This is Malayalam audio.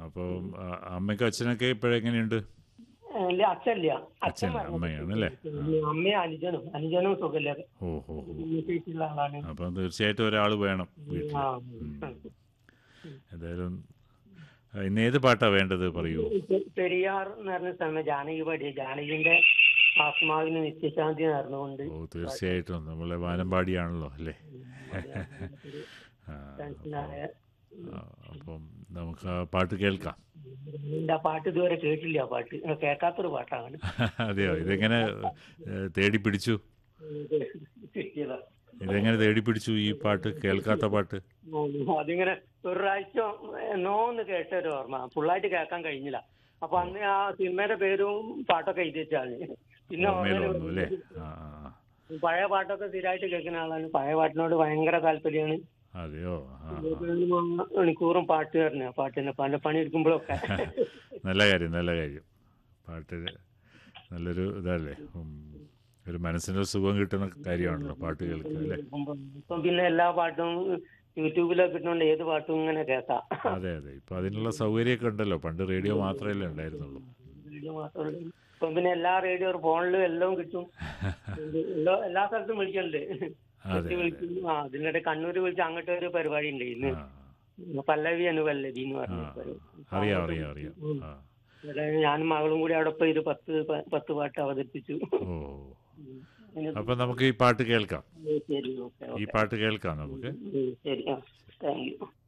അപ്പം ആ, അമ്മയ്ക്കും അച്ഛനൊക്കെ ഇപ്പോഴെങ്ങനെയുണ്ട് ഇല്ല അച്ഛല്ല അച്ഛൻ അമ്മയാണ് അല്ലേ അമ്മയും അനുജനും അനുജനും സുഖമില്ല ഓ ഹോ ഹോ വീട്ടിലുള്ള ആളാണ് അപ്പം തീർച്ചയായിട്ടും ഒരാൾ വേണം വീട്ടിൽ ആ എന്തായാലും ആ, ഇന്ന് ഏത് പാട്ടാ വേണ്ടത് പറയൂ പെ- പെരിയാർ എന്ന് പറഞ്ഞ സ്ഥലം ജാനകി പടി ജാനകിന്റെ ആത്മാവിന് നിത്യശാന്തി നേർന്നുകൊണ്ട് ഓ തീർച്ചയായിട്ടും നമ്മളെ വാനമ്പാടിയാണല്ലോ അല്ലേ ആ, ടെൻഷനായ ആ, അപ്പം നമുക്ക് ആ പാട്ട് കേൾക്കാം എന്റെ ആ പാട്ട് ഇതുവരെ കേട്ടില്ല ആ പാട്ട് കേൾക്കാത്തൊരു പാട്ടാണ് അതെയോ ഇതെങ്ങനെ ഏ, തേടി പിടിച്ചു കിട്ടിയതാ ഇതെങ്ങനെ തേടി പിടിച്ചു ഈ പാട്ട് കേൾക്കാത്ത പാട്ട് ഉം, അതിങ്ങനെ ഒരു പ്രാവശ്യം എന്നോ ഒന്ന് കേട്ട ഒരു ഓർമ്മ ഫുള്ളായിട്ട് കേൾക്കാൻ കഴിഞ്ഞില്ല അപ്പൊ അന്ന് ആ സിനിമയുടെ പേരും പാട്ടൊക്കെ എഴുതി വെച്ചാണ് പിന്നെ ഓർമ്മയിൽ ഓർമ്മയില് വന്നു അല്ലേ ആ ആ, ആ. പഴയ പാട്ടൊക്കെ സ്ഥിരമായിട്ട് കേൾക്കുന്ന ആളാണ് പഴയ പാട്ടിനോട് ഭയങ്കര താല്പര്യമാണ് അതെയോ ആ ആ. ഇരുപത്തിനാല് മണിക്കൂറും പാട്ട് തന്നെ പാട്ടിന് പല പണി എടുക്കുമ്പോഴൊക്കെ നല്ല കാര്യം നല്ല കാര്യം പാട്ട് നല്ലൊരു ഇതല്ലേ ഉം. ഒരു മനസ്സിന് ഒരു സുഖം കിട്ടുന്ന കാര്യമാണല്ലോ പാട്ട് കേൾക്കുക അല്ലേ ഇപ്പം പിന്നെ എല്ലാ പാട്ടും യൂട്യൂബിലൊക്കെ കിട്ടുന്നുണ്ട് ഏത് പാട്ടും ഇങ്ങനെ കേൾക്കാം അതെ അതെ ഇപ്പൊ അതിനുള്ള സൗകര്യമൊക്കെ ഉണ്ടല്ലോ പണ്ട് റേഡിയോ മാത്രമല്ലേ ഉണ്ടായിരുന്നുള്ളൂ റേഡിയോ മാത്രമേ ഉള്ളൂ. ഇപ്പം പിന്നെ എല്ലാ റേഡിയോ ഫോണിലും എല്ലാം കിട്ടും എല്ലാ എല്ലാ സ്ഥലത്തും വിളിക്കുന്നുണ്ട് അതെ കൊച്ചി വിളിക്കും ആ അതിനിടെ കണ്ണൂർ വിളിച്ച് അങ്ങോട്ട് ഒരു പരിപാടി ഉണ്ട് ഇന്ന് ആ പല്ലവി അനുപല്ലവി എന്ന് ആ പറഞ്ഞ ആ. പരിപാടി. അറിയാം അറിയാം അറിയാം ആ ഇവിടെ ഞാനും മകളും കൂടി അവിടെ പോയി ഒരു പത്ത് പ- പത്ത് പാട്ട് അവതരിപ്പിച്ചു ഓ ഉം. അതിന് അപ്പൊ നമുക്ക് ഈ പാട്ട് കേൾക്കാം ശരി ഓക്കെ ഈ പാട്ട് കേൾക്കാം നമുക്ക് ശരി ആ താങ്ക് യു